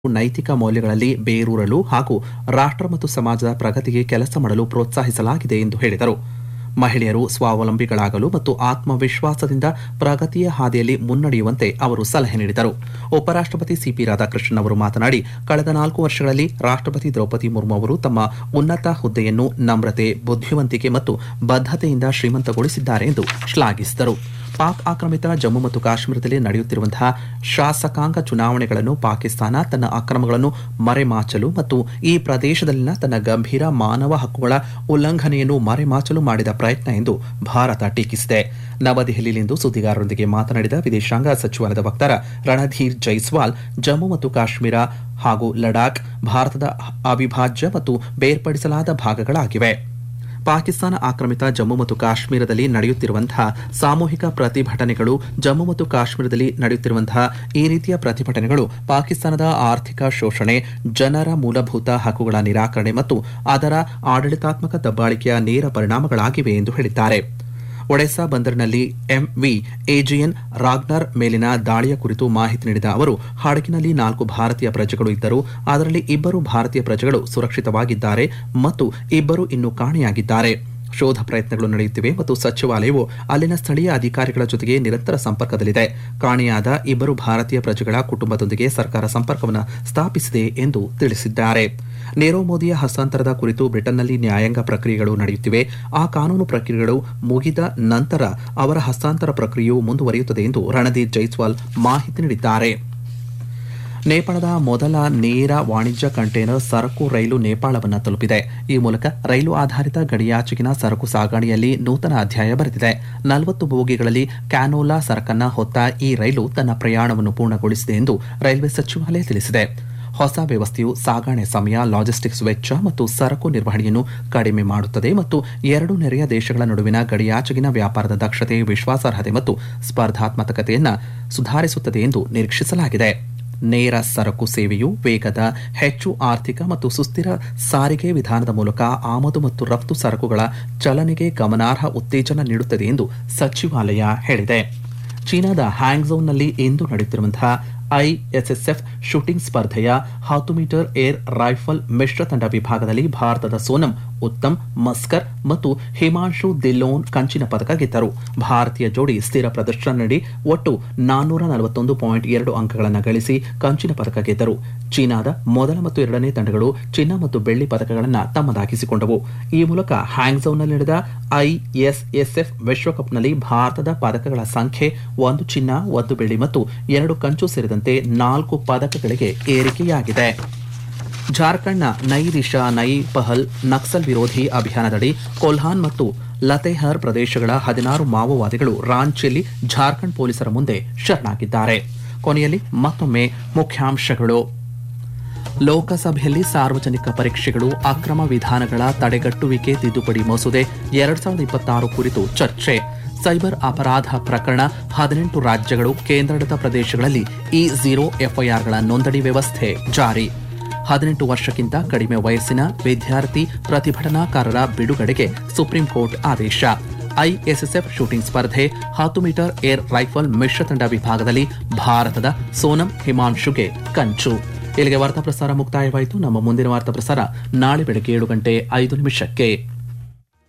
ನೈತಿಕ ಮೌಲ್ಯಗಳಲ್ಲಿ ಬೇರೂರಲು ಹಾಗೂ ರಾಷ್ಟ್ರ ಮತ್ತು ಸಮಾಜದ ಪ್ರಗತಿಗೆ ಕೆಲಸ ಮಾಡಲು ಪ್ರೋತ್ಸಾಹಿಸಲಾಗಿದೆ ಎಂದು ಹೇಳಿದರು ಮಹಿಳೆಯರು ಸ್ವಾವಲಂಬಿಗಳಾಗಲು ಮತ್ತು ಆತ್ಮವಿಶ್ವಾಸದಿಂದ ಪ್ರಗತಿಯ ಹಾದಿಯಲ್ಲಿ ಮುನ್ನಡೆಯುವಂತೆ ಅವರು ಸಲಹೆ ನೀಡಿದರು ಉಪರಾಷ್ಟಪತಿ ಸಿಪಿ ರಾಧಾಕೃಷ್ಣನ್ ಅವರು ಮಾತನಾಡಿ ಕಳೆದ ನಾಲ್ಕು ವರ್ಷಗಳಲ್ಲಿ ರಾಷ್ಟಪತಿ ದ್ರೌಪದಿ ಮುರ್ಮು ಅವರು ತಮ್ಮ ಉನ್ನತ ಹುದ್ದೆಯನ್ನು ನಮ್ರತೆ ಬುದ್ಧಿವಂತಿಕೆ ಮತ್ತು ಬದ್ಧತೆಯಿಂದ ಶ್ರೀಮಂತಗೊಳಿಸಿದ್ದಾರೆ ಎಂದು ಶ್ಲಾಘಿಸಿದರು ಪಾಕ್ ಆಕ್ರಮಿತ ಜಮ್ಮು ಮತ್ತು ಕಾಶ್ಮೀರದಲ್ಲಿ ನಡೆಯುತ್ತಿರುವಂತಹ ಶಾಸಕಾಂಗ ಚುನಾವಣೆಗಳನ್ನು ಪಾಕಿಸ್ತಾನ ತನ್ನ ಅಕ್ರಮಗಳನ್ನು ಮರೆಮಾಚಲು ಮತ್ತು ಈ ಪ್ರದೇಶದಲ್ಲಿನ ತನ್ನ ಗಂಭೀರ ಮಾನವ ಹಕ್ಕುಗಳ ಉಲ್ಲಂಘನೆಯನ್ನು ಮರೆಮಾಚಲು ಮಾಡಿದ ಪ್ರಯತ್ನ ಎಂದು ಭಾರತ ಟೀಕಿಸಿದೆ ನವದೆಹಲಿಯಲ್ಲಿಂದು ಸುದ್ದಿಗಾರರೊಂದಿಗೆ ಮಾತನಾಡಿದ ವಿದೇಶಾಂಗ ಸಚಿವಾಲಯದ ವಕ್ತಾರ ರಣಧೀರ್ ಜೈಸ್ವಾಲ್ ಜಮ್ಮು ಮತ್ತು ಕಾಶ್ಮೀರ ಹಾಗೂ ಲಡಾಖ್ ಭಾರತದ ಅವಿಭಾಜ್ಯ ಮತ್ತು ಬೇರ್ಪಡಿಸಲಾದ ಭಾಗಗಳಾಗಿವೆ ಪಾಕಿಸ್ತಾನ ಆಕ್ರಮಿತ ಜಮ್ಮು ಮತ್ತು ಕಾಶ್ಮೀರದಲ್ಲಿ ನಡೆಯುತ್ತಿರುವಂತಹ ಸಾಮೂಹಿಕ ಪ್ರತಿಭಟನೆಗಳು ಜಮ್ಮು ಮತ್ತು ಕಾಶ್ಮೀರದಲ್ಲಿ ನಡೆಯುತ್ತಿರುವಂತಹ ಈ ರೀತಿಯ ಪ್ರತಿಭಟನೆಗಳು ಪಾಕಿಸ್ತಾನದ ಆರ್ಥಿಕ ಶೋಷಣೆ ಜನರ ಮೂಲಭೂತ ಹಕ್ಕುಗಳ ನಿರಾಕರಣೆ ಮತ್ತು ಅದರ ಆಡಳಿತಾತ್ಮಕ ದಬ್ಬಾಳಿಕೆಯ ನೇರ ಪರಿಣಾಮಗಳಾಗಿವೆ ಎಂದು ಹೇಳಿದ್ದಾರೆ ಒಡೆಸಾ ಬಂದರಿನಲ್ಲಿ ಎಂವಿ ಎಜಿಎನ್ ರಾಗ್ನರ್ ಮೇಲಿನ ದಾಳಿಯ ಕುರಿತು ಮಾಹಿತಿ ನೀಡಿದ ಅವರು ಹಡಗಿನಲ್ಲಿ ನಾಲ್ಕು ಭಾರತೀಯ ಪ್ರಜೆಗಳು ಇದ್ದರು ಅದರಲ್ಲಿ ಇಬ್ಬರು ಭಾರತೀಯ ಪ್ರಜೆಗಳು ಸುರಕ್ಷಿತವಾಗಿದ್ದಾರೆ ಮತ್ತು ಇಬ್ಬರು ಇನ್ನೂ ಕಾಣೆಯಾಗಿದ್ದಾರೆ ಶೋಧ ಪ್ರಯತ್ನಗಳು ನಡೆಯುತ್ತಿವೆ ಮತ್ತು ಸಚಿವಾಲಯವು ಅಲ್ಲಿನ ಸ್ಥಳೀಯ ಅಧಿಕಾರಿಗಳ ಜೊತೆಗೆ ನಿರಂತರ ಸಂಪರ್ಕದಲ್ಲಿದೆ ಕಾಣೆಯಾದ ಇಬ್ಬರು ಭಾರತೀಯ ಪ್ರಜೆಗಳ ಕುಟುಂಬದೊಂದಿಗೆ ಸರ್ಕಾರ ಸಂಪರ್ಕವನ್ನು ಸ್ಥಾಪಿಸಿದೆ ಎಂದು ತಿಳಿಸಿದ್ದಾರೆ ನೀರವ್ ಮೋದಿಯ ಹಸ್ತಾಂತರದ ಕುರಿತು ಬ್ರಿಟನ್ನಲ್ಲಿ ನ್ಯಾಯಾಂಗ ಪ್ರಕ್ರಿಯೆಗಳು ನಡೆಯುತ್ತಿವೆ ಆ ಕಾನೂನು ಪ್ರಕ್ರಿಯೆಗಳು ಮುಗಿದ ನಂತರ ಅವರ ಹಸ್ತಾಂತರ ಪ್ರಕ್ರಿಯೆಯು ಮುಂದುವರಿಯುತ್ತದೆ ಎಂದು ರಣದೀಪ್ ಜೈಸ್ವಾಲ್ ಮಾಹಿತಿ ನೀಡಿದ್ದಾರೆ ನೇಪಾಳದ ಮೊದಲ ನೇರ ವಾಣಿಜ್ಯ ಕಂಟೈನರ್ ಸರಕು ರೈಲು ನೇಪಾಳವನ್ನು ತಲುಪಿದೆ ಈ ಮೂಲಕ ರೈಲು ಆಧಾರಿತ ಗಡಿಯಾಚೆಗಿನ ಸರಕು ಸಾಗಣೆಯಲ್ಲಿ ನೂತನ ಅಧ್ಯಾಯ ಬರೆದಿದೆ ನಲವತ್ತು ಬೋಗಿಗಳಲ್ಲಿ ಕ್ಯಾನೋಲಾ ಸರಕನ್ನ ಹೊತ್ತ ಈ ರೈಲು ತನ್ನ ಪ್ರಯಾಣವನ್ನು ಪೂರ್ಣಗೊಳಿಸಿದೆ ಎಂದು ರೈಲ್ವೆ ಸಚಿವಾಲಯ ತಿಳಿಸಿದೆ ಹೊಸ ವ್ಯವಸ್ಥೆಯು ಸಾಗಣೆ ಸಮಯ ಲಾಜಿಸ್ಟಿಕ್ಸ್ ವೆಚ್ಚ ಮತ್ತು ಸರಕು ನಿರ್ವಹಣೆಯನ್ನು ಕಡಿಮೆ ಮಾಡುತ್ತದೆ ಮತ್ತು ಎರಡು ನೆರೆಯ ದೇಶಗಳ ನಡುವಿನ ಗಡಿಯಾಚೆಗಿನ ವ್ಯಾಪಾರದ ದಕ್ಷತೆ ವಿಶ್ವಾಸಾರ್ಹತೆ ಮತ್ತು ಸ್ಪರ್ಧಾತ್ಮಕತೆಯನ್ನು ಸುಧಾರಿಸುತ್ತದೆ ಎಂದು ನಿರೀಕ್ಷಿಸಲಾಗಿದೆ ನೇರ ಸರಕು ಸೇವೆಯು ವೇಗದ ಹೆಚ್ಚು ಆರ್ಥಿಕ ಮತ್ತು ಸುಸ್ಥಿರ ಸಾರಿಗೆ ವಿಧಾನದ ಮೂಲಕ ಆಮದು ಮತ್ತು ರಫ್ತು ಸರಕುಗಳ ಚಲನೆಗೆ ಗಮನಾರ್ಹ ಉತ್ತೇಜನ ನೀಡುತ್ತದೆ ಎಂದು ಸಚಿವಾಲಯ ಹೇಳಿದೆ ಚೀನಾದ ಹ್ಯಾಂಗ್ಝೌನಲ್ಲಿ ಇಂದು ನಡೆಯುತ್ತಿರುವಂತಹ ಐಎಸ್ಎಸ್ಎಫ್ ಶೂಟಿಂಗ್ ಸ್ಪರ್ಧೆಯ ಹತ್ತು ಮೀಟರ್ ಏರ್ ರೈಫಲ್ ಮಿಶ್ರ ತಂಡ ವಿಭಾಗದಲ್ಲಿ ಭಾರತದ ಸೋನಂ ಉತ್ತಮ್ ಮಸ್ಕರ್ ಮತ್ತು ಹಿಮಾಂಶು ದಿಲ್ಲೋನ್ ಕಂಚಿನ ಪದಕ ಗೆದ್ದರು ಭಾರತೀಯ ಜೋಡಿ ಸ್ಥಿರ ಪ್ರದರ್ಶನ ನೀಡಿ ಒಟ್ಟು ನಾನ್ನೂರ ನಲವತ್ತೊಂದು ಪಾಯಿಂಟ್ ಎರಡು ಅಂಕಗಳನ್ನು ಗಳಿಸಿ ಕಂಚಿನ ಪದಕ ಗೆದ್ದರು ಚೀನಾದ ಮೊದಲ ಮತ್ತು ಎರಡನೇ ತಂಡಗಳು ಚಿನ್ನ ಮತ್ತು ಬೆಳ್ಳಿ ಪದಕಗಳನ್ನು ತಮ್ಮದಾಗಿಸಿಕೊಂಡವು ಈ ಮೂಲಕ ಹ್ಯಾಂಗ್ಝೌನಲ್ಲಿ ನಡೆದ ಐಎಸ್ಎಸ್ಎಫ್ ವಿಶ್ವಕಪ್ನಲ್ಲಿ ಭಾರತದ ಪದಕಗಳ ಸಂಖ್ಯೆ ಒಂದು ಚಿನ್ನ ಒಂದು ಬೆಳ್ಳಿ ಮತ್ತು ಎರಡು ಕಂಚು ಸೇರಿದಂತೆ ನಾಲ್ಕು ಪದಕಗಳಿಗೆ ಏರಿಕೆಯಾಗಿದೆ ಜಾರ್ಖಂಡ್ನ ನೈ ದಿಶಾ ನೈ ಪಹಲ್ ನಕ್ಸಲ್ ವಿರೋಧಿ ಅಭಿಯಾನದಡಿ ಕೊಲ್ಹಾನ್ ಮತ್ತು ಲತೆಹರ್ ಪ್ರದೇಶಗಳ ಹದಿನಾರು ಮಾವೋವಾದಿಗಳು ರಾಂಚಿಯಲ್ಲಿ ಜಾರ್ಖಂಡ್ ಪೊಲೀಸರ ಮುಂದೆ ಶರಣಾಗಿದ್ದಾರೆ ಕೊನೆಯಲ್ಲಿ ಮತ್ತೊಮ್ಮೆ ಮುಖ್ಯಾಂಶಗಳು ಲೋಕಸಭೆಯಲ್ಲಿ ಸಾರ್ವಜನಿಕ ಪರೀಕ್ಷೆಗಳು ಅಕ್ರಮ ವಿಧಾನಗಳ ತಡೆಗಟ್ಟುವಿಕೆ ತಿದ್ದುಪಡಿ ಮಸೂದೆ ಎರಡ್ ಸಾವಿರದ ಇಪ್ಪತ್ತಾರು ಕುರಿತು ಚರ್ಚೆ ಸೈಬರ್ ಅಪರಾಧ ಪ್ರಕರಣ ಹದಿನೆಂಟು ರಾಜ್ಯಗಳು ಕೇಂದ್ರಾಡಳಿತ ಪ್ರದೇಶಗಳಲ್ಲಿ ಇ ಝೀರೋ ಎಫ್ಐಆರ್ಗಳ ನೋಂದಣಿ ವ್ಯವಸ್ಥೆ ಜಾರಿ ಹದಿನೆಂಟು ವರ್ಷಕ್ಕಿಂತ ಕಡಿಮೆ ವಯಸ್ಸಿನ ವಿದ್ಯಾರ್ಥಿ ಪ್ರತಿಭಟನಾಕಾರರ ಬಿಡುಗಡೆಗೆ ಸುಪ್ರೀಂ ಕೋರ್ಟ್ ಆದೇಶ ಐಎಸ್ಎಸ್ಎಫ್ ಶೂಟಿಂಗ್ ಸ್ಪರ್ಧೆ ಹತ್ತು ಮೀಟರ್ ಏರ್ ರೈಫಲ್ ಮಿಶ್ರ ತಂಡ ವಿಭಾಗದಲ್ಲಿ ಭಾರತದ ಸೋನಂ ಹಿಮಾಂಶುಗೆ ಕಂಚು ಇಲ್ಲಿಗೆ ವಾರ್ತಾ ಪ್ರಸಾರ ಮುಕ್ತಾಯವಾಯಿತು ನಮ್ಮ ಮುಂದಿನ ವಾರ್ತಾ ಪ್ರಸಾರ ನಾಳೆ ಬೆಳಗ್ಗೆ ಏಳು ಗಂಟೆ ಐದು ನಿಮಿಷಕ್ಕೆ